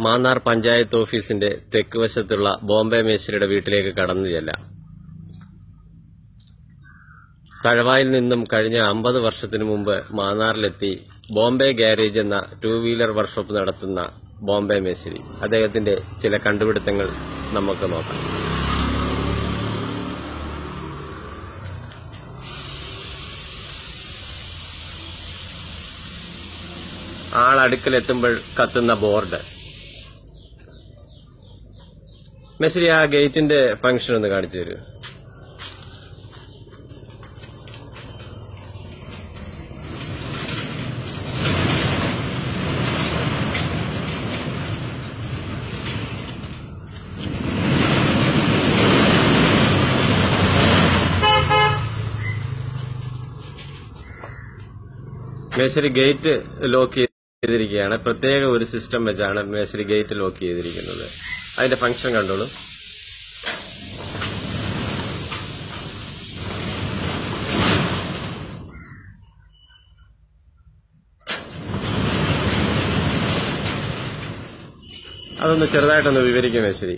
മാന്നാർ പഞ്ചായത്ത് ഓഫീസിന്റെ തെക്ക് വശത്തുള്ള ബോംബെ മേശ്രിയുടെ വീട്ടിലേക്ക് കടന്നു ചെല്ലാം തഴവായിൽ നിന്നും കഴിഞ്ഞ അമ്പത് വർഷത്തിനു മുമ്പ് മാന്നാറിലെത്തി ബോംബെ ഗാരേജ് എന്ന ടൂ വീലർ വർക്ക്ഷോപ്പ് നടത്തുന്ന ബോംബെ മേശ്രി അദ്ദേഹത്തിന്റെ ചില കണ്ടുപിടുത്തങ്ങൾ നമുക്ക് നോക്കാം ആൾ അടുക്കലെത്തുമ്പോൾ കത്തുന്ന ബോർഡ് മേശ്രി ആ ഗേറ്റിന്റെ ഫംഗ്ഷൻ ഒന്ന് കാണിച്ചു തരൂ മേശ്രി ഗേറ്റ് ലോക്ക് ചെയ്തിരിക്കുകയാണ് പ്രത്യേക ഒരു സിസ്റ്റം വെച്ചാണ് മേശ്രി ഗേറ്റ് ലോക്ക് ചെയ്തിരിക്കുന്നത് അതിന്റെ ഫംഗ്ഷൻ കണ്ടോളൂ അതൊന്ന് ചെറുതായിട്ടൊന്ന് വിവരിക്കും മേശ്രി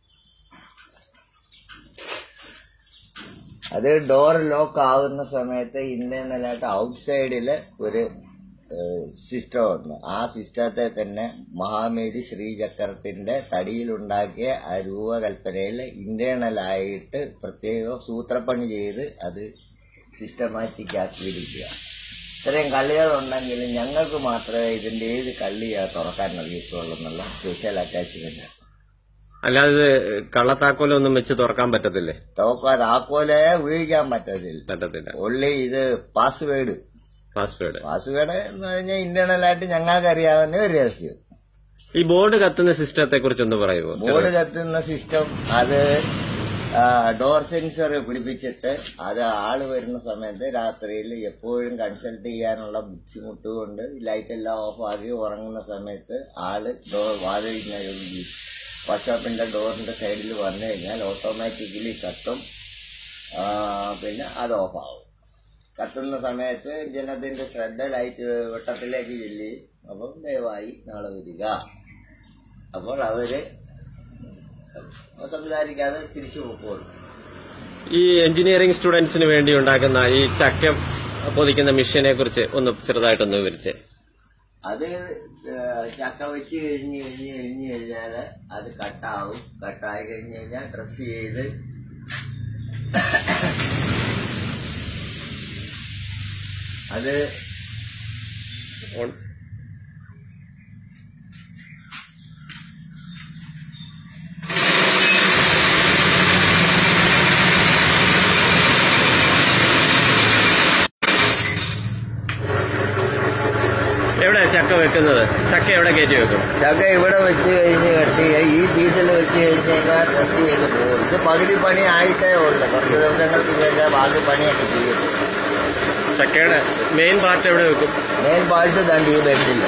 അത് ഡോർ ലോക്ക് ആവുന്ന സമയത്ത് ഇന്റേണലായിട്ട് ഔട്ട് സൈഡില് ഒരു സിസ്റ്റം ഉണ്ട് ആ സിസ്റ്റത്തെ തന്നെ മഹാമേരി ശ്രീചക്രത്തിന്റെ തടിയിലുണ്ടാക്കിയ ആ രൂപകൽപ്പനയിൽ ഇന്റേണലായിട്ട് പ്രത്യേക സൂത്രപ്പണി ചെയ്ത് അത് സിസ്റ്റമാറ്റിക് ആക്കിയിരിക്കുക ഇത്രയും കള്ളികളുണ്ടെങ്കിലും ഞങ്ങൾക്ക് മാത്രമേ ഇതിന്റെ ഏത് കള്ളിയാ തുറക്കാൻ അറിയത്തുള്ളൂ എന്നുള്ള സ്പെഷ്യൽ അറ്റാച്ച്മെന്റ് അല്ലാതെ ഇത് കള്ളത്താക്കോലൊന്നും വെച്ച് തുറക്കാൻ പറ്റത്തില്ലേ തോക്കാ താക്കോലെ ഉപയോഗിക്കാൻ പറ്റത്തില്ല പറ്റത്തില്ല ഒള്ളി ഇത് പാസ്വേഡ് പാസ്വേഡ് പാസ്വേഡ് എന്ന് പറഞ്ഞാൽ ഇന്റേണൽ ആയിട്ട് ഞങ്ങൾക്ക് അറിയാവുന്ന ഒരു രഹസ്യം ഈ ബോർഡ് കത്തുന്ന സിസ്റ്റത്തെ കുറിച്ചൊന്ന് പറയുമോ ബോർഡ് കത്തുന്ന സിസ്റ്റം അത് ഡോർ സെൻസർ പിടിപ്പിച്ചിട്ട് അത് ആള് വരുന്ന സമയത്ത് രാത്രിയിൽ എപ്പോഴും കൺസൾട്ട് ചെയ്യാനുള്ള ബുദ്ധിമുട്ട് കൊണ്ട് ലൈറ്റ് എല്ലാം ഓഫ് ആക്കി ഉറങ്ങുന്ന സമയത്ത് ആള് ഡോർ വാതിലിങ്ങനെ വർക്ക്ഷോപ്പിന്റെ ഡോറിന്റെ സൈഡിൽ വന്നു കഴിഞ്ഞാൽ ഓട്ടോമാറ്റിക്കലി കത്തും ആ, പിന്നെ അത് ഓഫ് ആവും കത്തുന്ന സമയത്ത് ജനത്തിന്റെ ശ്രദ്ധ ലൈറ്റ് വെട്ടത്തിലേക്ക് ചെല്ലി അപ്പം ദയവായി നാളെ വരിക അപ്പോൾ അവര് സംസാരിക്കാതെ തിരിച്ചു പോകുള്ളൂ ഈ എഞ്ചിനീയറിംഗ് സ്റ്റുഡൻസിന് വേണ്ടി ഉണ്ടാക്കുന്ന ഈ ചക്കം പൊതിക്കുന്ന മെഷീനെ കുറിച്ച് ഒന്ന് ചെറുതായിട്ടൊന്ന് വിവരിച്ചേ അത് ഏഹ്, ചക്ക വെച്ച് കഴിഞ്ഞ് കഴിഞ്ഞ് കഴിഞ്ഞ് കഴിഞ്ഞാല് അത് കട്ടാവും കട്ടായി കഴിഞ്ഞ് കഴിഞ്ഞാൽ ഡ്രസ് ചെയ്ത് അത് ഓൺ- എവിടെ ചക്ക വെക്കുന്നത് ചക്ക എവിടെ കയറ്റി വെക്കും ചക്ക ഇവിടെ വെച്ച് കഴിഞ്ഞ് കട്ട് ചെയ്യുക ഈ പീസിൽ വെച്ച് കഴിഞ്ഞ് കഴിഞ്ഞാൽ ഡ്രസ് ചെയ്ത് പോകും ഇത് പകുതി പണി ആയിട്ടേ ഉള്ളു കുറച്ച് ദിവസങ്ങൾക്ക് കഴിഞ്ഞാൽ ബാക്കി പണിയൊക്കെ ചെയ്യും ചക്കയുടെ മെയിൻ പാർട്ട് എവിടെ വെക്കും മെയിൻ പാർട്ട് തണ്ടി ഈ ബെഡില്ല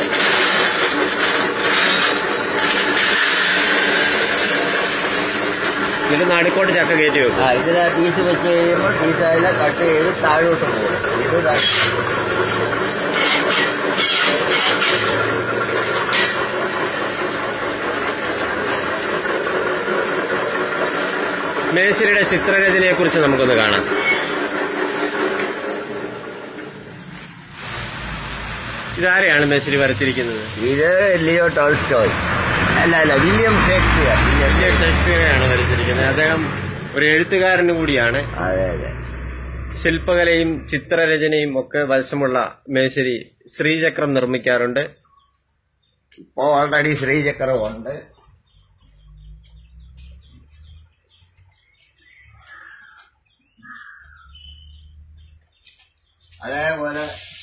ഇതിന് നടുക്കോട്ട് ചക്ക കയറ്റി വെക്കും ആ ഇതിലെ പീസ് വെച്ച് കഴിയുമ്പോൾ പീസ് അതിലെ കട്ട് ചെയ്ത് താഴോട്ട് പോകും ഇത് ദാ- മേശ്വരിയുടെ ചിത്രരചനയെ കുറിച്ച് നമുക്കൊന്ന് കാണാം ഇതാരെയാണ് മേശ്വരി വരച്ചിരിക്കുന്നത് ഇത് ലിയോ ടോൾസ്റ്റോയ് അല്ല അല്ല വില്യം ഷേക്സ്പിയർ വില്യം വില്യം ഷേക്സ്പിയറെയാണ് വരച്ചിരിക്കുന്നത് അദ്ദേഹം ഒരു എഴുത്തുകാരന് കൂടിയാണ് അതെ അതെ ശില്പകലയും ചിത്രരചനയും ഒക്കെ വശമുള്ള മേശ്വരി ശ്രീചക്രം നിർമ്മിക്കാറുണ്ട് ഇപ്പോ ഓൾറെഡി ശ്രീചക്രം ഉണ്ട് അതേപോലെ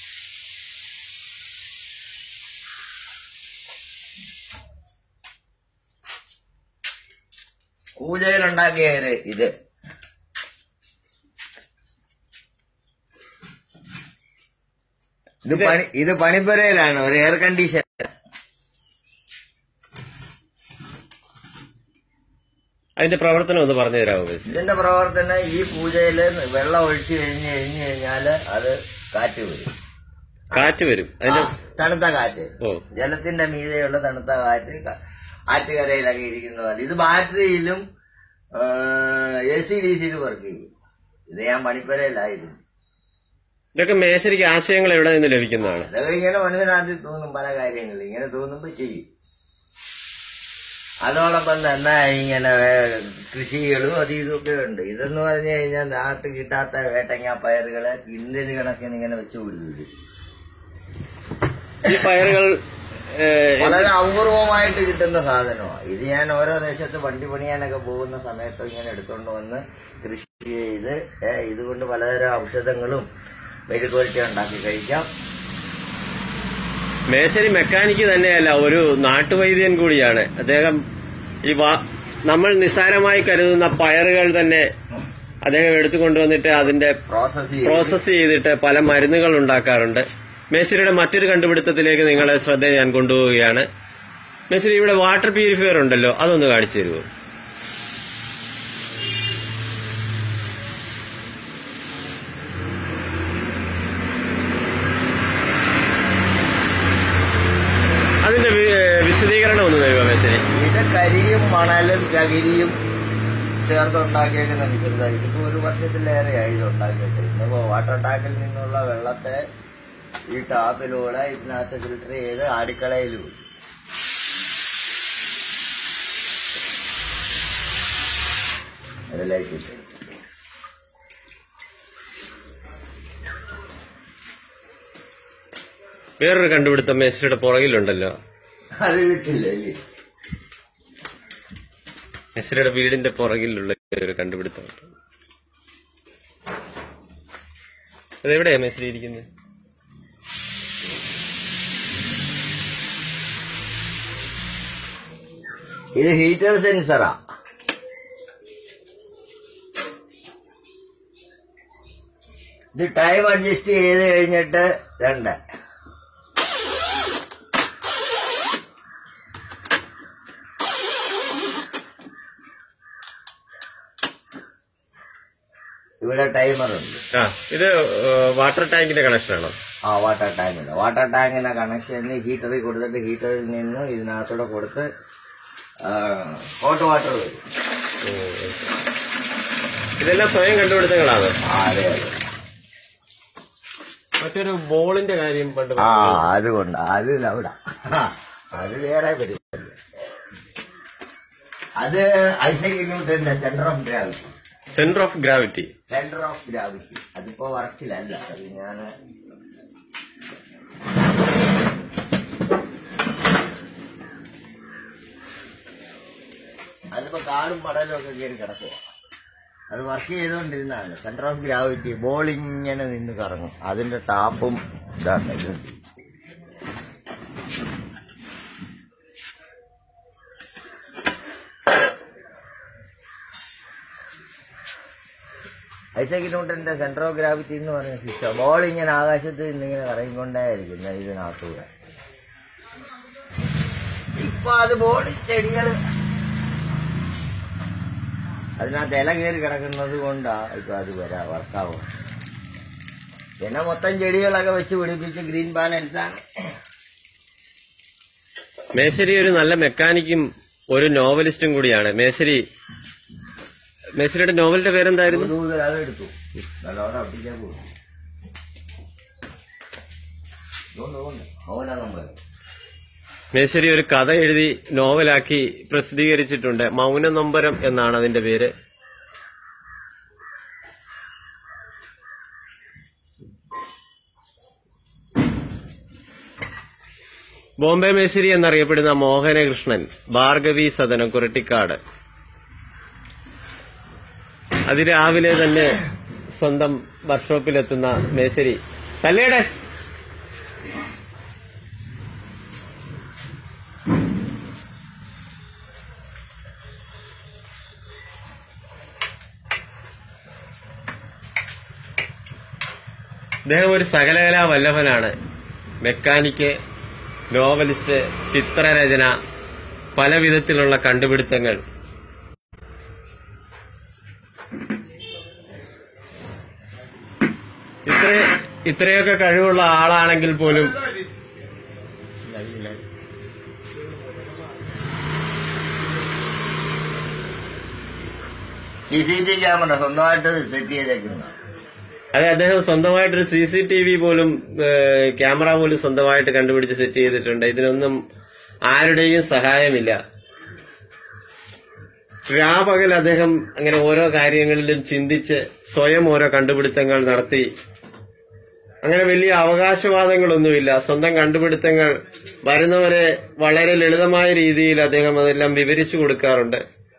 പൂജയിലുണ്ടാക്കിയ ഒരു ഇത് ഇത് പണി ഇത് പണിപ്പുരയിലാണ് ഒരു എയർ കണ്ടീഷൻ അതിന്റെ പ്രവർത്തനം ഒന്ന് പറഞ്ഞു തരാമോ മേശ്വരി ഇതിന്റെ പ്രവർത്തനം ഈ പൂജയില് വെള്ളം ഒഴിച്ചു കഴിഞ്ഞ് കഴിഞ്ഞ് കഴിഞ്ഞാല് അത് കാറ്റ് വരും കാറ്റ് വരും അതിന്റെ ആ, തണുത്ത കാറ്റ് ഓ ജലത്തിന്റെ മീതെയുള്ള തണുത്ത കാറ്റ് ക- ആറ്റുകരയിലൊക്കെ ഇരിക്കുന്ന പോലെ ഇത് ബാറ്ററിയിലും എ സി ഡി സിയിലും വർക്ക് ചെയ്യും ഇത് ഞാൻ പണിപ്പരയിലായിരുന്നു ഇതൊക്കെ മേശരിക്ക് ആശയങ്ങൾ എവിടെ നിന്ന് ലഭിക്കുന്നതാണ് അതൊക്കെ ഇങ്ങനെ മനസ്സിനകത്ത് തോന്നും പല കാര്യങ്ങൾ ഇങ്ങനെ തോന്നുമ്പോ ചെയ്യും അതോടൊപ്പം തന്നെ ഇങ്ങനെ വേ- കൃഷികളും അത് ഇതൊക്കെ ഉണ്ട് ഇതെന്ന് പറഞ്ഞു കഴിഞ്ഞാൽ നാട്ടിൽ കിട്ടാത്ത വേട്ടങ്ങ പയറുകളെ കിണ്ടൽ കണക്കിന് ഇങ്ങനെ വെച്ച് പിടിപ്പിക്കും ഈ പയറുകൾ ഏഹ്, വളരെ അപൂർവമായിട്ട് കിട്ടുന്ന സാധനമാണ് ഇത് ഞാൻ ഓരോ ദേശത്ത് വണ്ടി പണിയാനൊക്കെ പോകുന്ന സമയത്ത് ഇങ്ങനെ എടുത്തുകൊണ്ട് വന്ന് കൃഷി ചെയ്ത് ഏ, ഇതുകൊണ്ട് പലതരം ഔഷധങ്ങളും മെഴുകുവരട്ടി ഉണ്ടാക്കി കഴിക്കാം മേശരി മെക്കാനിക്ക് തന്നെയല്ല ഒരു നാട്ടുവൈദ്യൻ കൂടിയാണ് അദ്ദേഹം ഈ വാ- നമ്മൾ നിസ്സാരമായി കരുതുന്ന പയറുകൾ തന്നെ അദ്ദേഹം എടുത്തുകൊണ്ടുവന്നിട്ട് അതിന്റെ പ്രോസസ് ചെയ്ത് പ്രോസസ് ചെയ്തിട്ട് പല മരുന്നുകൾ ഉണ്ടാക്കാറുണ്ട് മേശരിയുടെ മറ്റൊരു കണ്ടുപിടുത്തത്തിലേക്ക് നിങ്ങളെ ശ്രദ്ധ ഞാൻ കൊണ്ടുപോവുകയാണ് മേശരി ഇവിടെ വാട്ടർ പ്യൂരിഫയർ ഉണ്ടല്ലോ അതൊന്ന് കാണിച്ചു തരുമോ അതിന്റെ വി- വിശദീകരണം ഒന്ന് തരുമോ മേശരി ഇത് കരിയും മണലും ചകിരിയും ചേർത്തുണ്ടാക്കിയേക്കുന്ന മിശ്രിതം ഇതിപ്പോ ഒരു വർഷത്തിലേറെയായി ഇത് ഉണ്ടാക്കിയിട്ട് ഇന്നിപ്പോ വാട്ടർ ടാങ്കിൽ നിന്നുള്ള വെള്ളത്തെ ഈ ടാപ്പിലൂടെ ഇതിനകത്ത് ഫിൽട്ടർ ചെയ്ത് അടുക്കളയിൽ വിടും അതിലേക്ക് ഇട്ട് വേറൊരു കണ്ടുപിടുത്തം മേശരിയുടെ പുറകിലുണ്ടല്ലോ അത് ഇതിട്ടില്ല അല്ലേ മേശരിയുടെ വീടിന്റെ പുറകിലുള്ള ഒരു കണ്ടുപിടുത്തം അതെവിടെയാ മേശരി ഇരിക്കുന്നത് ഇത് ഹീറ്റർ സെൻസറാ ഇത് ടൈം അഡ്ജസ്റ്റ് ചെയ്ത് കഴിഞ്ഞിട്ട് രണ്ട് ഇവിടെ ടൈമർ ഉണ്ട് ആ ഇത് വാട്ടർ ടാങ്കിന്റെ കണക്ഷനാണോ ആ വാട്ടർ ടാങ്കിന് വാട്ടർ ടാങ്കിന്റെ കണക്ഷന് ഹീറ്ററിൽ കൊടുത്തിട്ട് ഹീറ്ററിൽ നിന്ന് ഇതിനകത്തൂടെ കൊടുത്ത് ഹോട്ട് വാട്ടർ വരും ഇതെല്ലാം സ്വയം കണ്ടുപിടുത്തങ്ങളാണ് ആ അതെ അതെ മറ്റൊരു ബോളിന്റെ കാര്യം പണ്ട് ആ അതുകൊണ്ട് അത് അവിടെ അത് വേറെ പരിപാടി അത് ഐസക് ന്യൂട്ടന്റെ centre of gravity centre of gravity centre of gravity അതിപ്പോ വർക്കിലല്ല അത് ഞാൻ അതിപ്പോ കാടും പടലും ഒക്കെ കയറി കിടക്കുക അത് വർക്ക് ചെയ്തുകൊണ്ടിരുന്നതാണ് സെന്റർ ഓഫ് ഗ്രാവിറ്റി ബോൾ ഇങ്ങനെ നിന്ന് കറങ്ങും അതിന്റെ ടാപ്പും ഇതാണ് ഇത് ഐസക് ന്യൂട്ടന്റെ സെന്റർ ഓഫ് ഗ്രാവിറ്റി എന്ന് പറഞ്ഞ സിസ്റ്റം ബോൾ ഇങ്ങനെ ആകാശത്ത് നിന്നിങ്ങനെ കറങ്ങിക്കൊണ്ടേയിരിക്കും ഇതിനകത്തൂടെ ഇപ്പൊ അത് ബോൾ ചെടികൾ അതിനകത്ത് ഇല കയറി കിടക്കുന്നത് കൊണ്ടാ ഇപ്പൊ അത് വരാ വർക്കാവും പിന്നെ മൊത്തം ചെടികളൊക്കെ വെച്ച് പിടിപ്പിച്ച് ഗ്രീൻ ബാലൻസ് ആണ് മേശരി ഒരു നല്ല മെക്കാനിക്കും ഒരു നോവലിസ്റ്റും കൂടിയാണ് മേശരി മേശരിയുടെ നോവലിന്റെ പേരെന്തായിരുന്നു കൂടുതൽ അത് എടുത്തു നല്ലോണം ഒട്ടിക്കാൻ പോകും മൗന നമ്മൾ മേശരി ഒരു കഥ എഴുതി നോവലാക്കി പ്രസിദ്ധീകരിച്ചിട്ടുണ്ട് മൗന നൊമ്പരം എന്നാണ് അതിന്റെ പേര് ബോംബെ മേശരി എന്നറിയപ്പെടുന്ന മോഹനകൃഷ്ണൻ ഭാർഗവി സദനം കുരട്ടിക്കാട് അതിരാവിലെ തന്നെ സ്വന്തം വർക്ക്ഷോപ്പിലെത്തുന്ന മേശരി തല്ലേടെ അദ്ദേഹം ഒരു സകലകലാ വല്ലഭനാണ് മെക്കാനിക്ക് നോവലിസ്റ്റ് ചിത്രരചന പല വിധത്തിലുള്ള കണ്ടുപിടുത്തങ്ങൾ ഇത്ര ഇത്രയൊക്കെ കഴിവുള്ള ആളാണെങ്കിൽ പോലും സി സി ടി ക്യാമറ സ്വന്തമായിട്ട് സെറ്റ് ചെയ്തേക്കുന്ന അതെ അദ്ദേഹം സ്വന്തമായിട്ടൊരു സി സി ടി വി പോലും ഏഹ്, ക്യാമറ പോലും സ്വന്തമായിട്ട് കണ്ടുപിടിച്ച് സെറ്റ് ചെയ്തിട്ടുണ്ട് ഇതിനൊന്നും ആരുടെയും സഹായമില്ല രാപകൽ അദ്ദേഹം അങ്ങനെ ഓരോ കാര്യങ്ങളിലും ചിന്തിച്ച് സ്വയം ഓരോ കണ്ടുപിടുത്തങ്ങൾ നടത്തി അങ്ങനെ വലിയ അവകാശവാദങ്ങളൊന്നുമില്ല സ്വന്തം കണ്ടുപിടുത്തങ്ങൾ വരുന്നവരെ വളരെ ലളിതമായ രീതിയിൽ അദ്ദേഹം അതെല്ലാം വിവരിച്ചു കൊടുക്കാറുണ്ട്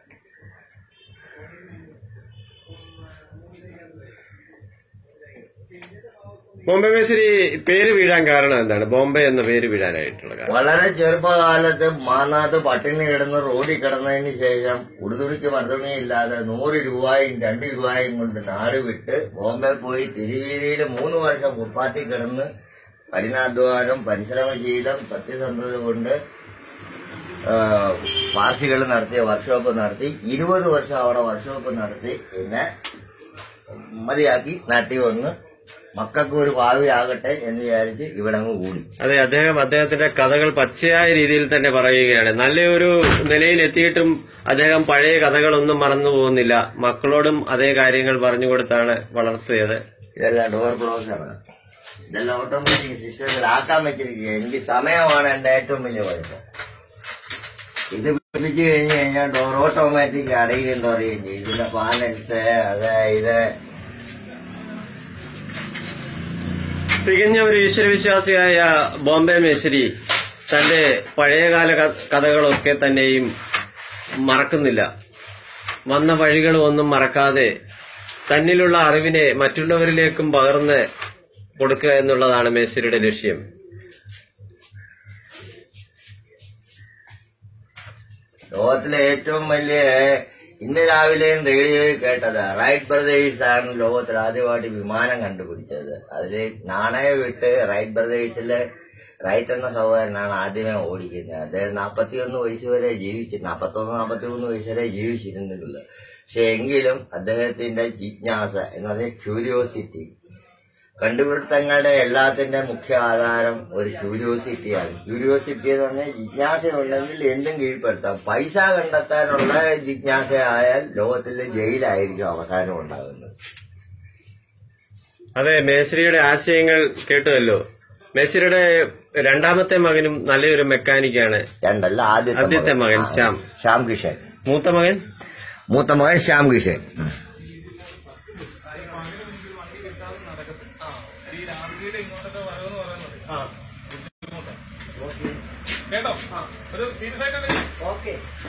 ബോംബെ മേശ്ശേരി പേര് വീഴാൻ കാരണം എന്താണ് ബോംബെ എന്ന പേര് വീഴാനായിട്ടുള്ള കാരണം വളരെ ചെറുപ്പകാലത്ത് മാന്നാത്ത് പട്ടിണി കിടന്ന് റോഡിൽ കിടന്നതിന് ശേഷം ഉടുതുണിക്ക് മർദ്ദമയില്ലാതെ നൂറ് രൂപയും രണ്ട് രൂപയും കൊണ്ട് നാട് വിട്ട് ബോംബെ പോയി തിരുവീതിയിൽ മൂന്ന് വർഷം ഫുട്പാത്തിൽ കിടന്ന് കഠിനാധ്വാനം പരിശ്രമശീലം സത്യസന്ധത കൊണ്ട് പാർസികൾ നടത്തിയ വർക്ക്ഷോപ്പ് നടത്തി ഇരുപത് വർഷം അവിടെ വർക്ക്ഷോപ്പ് നടത്തി പിന്നെ മതിയാക്കി നാട്ടിൽ വന്ന് മക്കൾക്ക് ഒരു ഭാവി ആകട്ടെ എന്ന് വിചാരിച്ച് ഇവിടെ അങ്ങ് കൂടി അതെ അദ്ദേഹം അദ്ദേഹത്തിന്റെ കഥകൾ പച്ചയായ രീതിയിൽ തന്നെ പറയുകയാണ് നല്ലൊരു നിലയിൽ എത്തിയിട്ടും അദ്ദേഹം പഴയ കഥകളൊന്നും മറന്നു പോകുന്നില്ല മക്കളോടും അതേ കാര്യങ്ങൾ പറഞ്ഞു കൊടുത്താണ് വളർത്തിയത് ഇതെല്ലാം ഡോർ ക്ലോസ് ആണ് ഇതെല്ലാം ഓട്ടോമാറ്റിക് സിസ്റ്റത്തിൽ ആക്കാൻ വെച്ചിരിക്കുക എനിക്ക് സമയമാണ് എന്റെ ഏറ്റവും വലിയ കുഴപ്പം ഇത് പിടിപ്പിച്ചു കഴിഞ്ഞു കഴിഞ്ഞാൽ ഡോർ ഓട്ടോമാറ്റിക് അടയുകയും പറയുകയും ചെയ്യും ഇതിന്റെ പാനൽസ് അത് ഇത് തികഞ്ഞ ഒരു ഈശ്വരവിശ്വാസിയായ ബോംബെ മേശ്ശേരി തന്റെ പഴയകാല ക- കഥകളൊക്കെ തന്നെയും മറക്കുന്നില്ല വന്ന വഴികളും ഒന്നും മറക്കാതെ തന്നിലുള്ള അറിവിനെ മറ്റുള്ളവരിലേക്കും പകർന്ന് കൊടുക്കുക എന്നുള്ളതാണ് മേശ്ശേരിയുടെ ലക്ഷ്യം ലോകത്തിലെ ഏറ്റവും വലിയ ഇന്ന് രാവിലെയും റേഡിയോയിൽ കേട്ടത് റൈറ്റ് ബ്രദേഴ്സ് ആണ് ലോകത്തിൽ ആദ്യമായിട്ട് വിമാനം കണ്ടുപിടിച്ചത് അതില് നാണയം വിട്ട് റൈറ്റ് ബ്രദേഴ്സിലെ റൈറ്റ് എന്ന സഹോദരനാണ് ആദ്യമേ ഓടിക്കുന്നത് അദ്ദേഹം നാൽപ്പത്തിയൊന്ന് വയസ്സ് വരെ ജീവിച്ചു നാൽപ്പത്തൊന്ന് നാൽപ്പത്തിമൂന്ന് വയസ്സ് വരെ ജീവിച്ചിരുന്നിട്ടുള്ളത് പക്ഷെ എങ്കിലും അദ്ദേഹത്തിന്റെ ജിജ്ഞാസ എന്ന് പറഞ്ഞാൽ ക്യൂരിയോസിറ്റി കണ്ടുപിടുത്തങ്ങളുടെ എല്ലാത്തിന്റെ മുഖ്യ ആധാരം ഒരു ക്യൂരിയോസിറ്റിയാണ് ക്യൂരിയോസിറ്റി എന്ന് പറഞ്ഞാൽ ജിജ്ഞാസ ഉണ്ടെങ്കിൽ എന്തും കീഴ്പ്പെടുത്താം പൈസ കണ്ടെത്താനുള്ള ജിജ്ഞാസ ആയാൽ ലോകത്തിലെ ജയിലായിരിക്കും അവസാനം ഉണ്ടാകുന്നത് അതെ മേശ്രിയുടെ ആശയങ്ങൾ കേട്ടുവല്ലോ മേശ്രിയുടെ രണ്ടാമത്തെ മകനും നല്ലൊരു മെക്കാനിക്കാണ് രണ്ടല്ല ആദ്യത്തെ ആദ്യത്തെ മകൻ ആ, ശ്യാം. ശ്യാം കിഷൻ മൂത്ത മകൻ മൂത്ത മകൻ ശ്യാം കിഷൻ ഉം. കേട്ടോ ഒരു സീരിയസ് ആയിട്ട്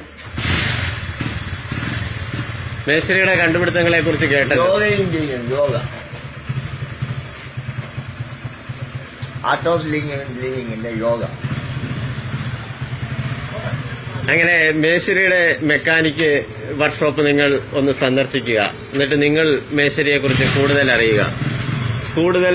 മേശ്രിയുടെ കണ്ടുപിടുത്തങ്ങളെ കുറിച്ച് കേട്ടല്ലോ യോഗയും ചെയ്യും യോഗ ആർട്ട് ഓഫ് ലിവിംഗ് ലിവിംഗിന്റെ യോഗ അങ്ങനെ മേശ്ശേരിയുടെ മെക്കാനിക്ക് വർക്ക്ഷോപ്പ് നിങ്ങൾ ഒന്ന് സന്ദർശിക്കുക എന്നിട്ട് നിങ്ങൾ മേശ്ശേരിയെ കുറിച്ച് കൂടുതൽ അറിയുക കൂടുതൽ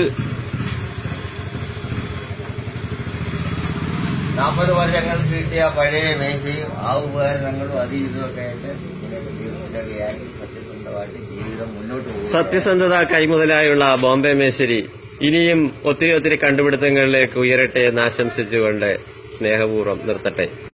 നാൽപ്പത് വർഷങ്ങൾക്ക് കിട്ടിയ പഴയ മേശയും ആ ഉപകരണങ്ങളും അത് ഇതുമൊക്കെ ആയിട്ട് ഇങ്ങനെ ബുദ്ധിമുട്ടൊക്കെയാക്കി സത്യസന്ധമായിട്ട് ജീവിതം മുന്നോട്ട് പോകും സത്യസന്ധത കൈമുതലായുള്ള ബോംബെ മേശ്ശേരി ഇനിയും ഒത്തിരി ഒത്തിരി കണ്ടുപിടുത്തങ്ങളിലേക്ക് ഉയരട്ടെ എന്ന് ആശംസിച്ചുകൊണ്ട് സ്നേഹപൂർവ്വം നിർത്തട്ടെ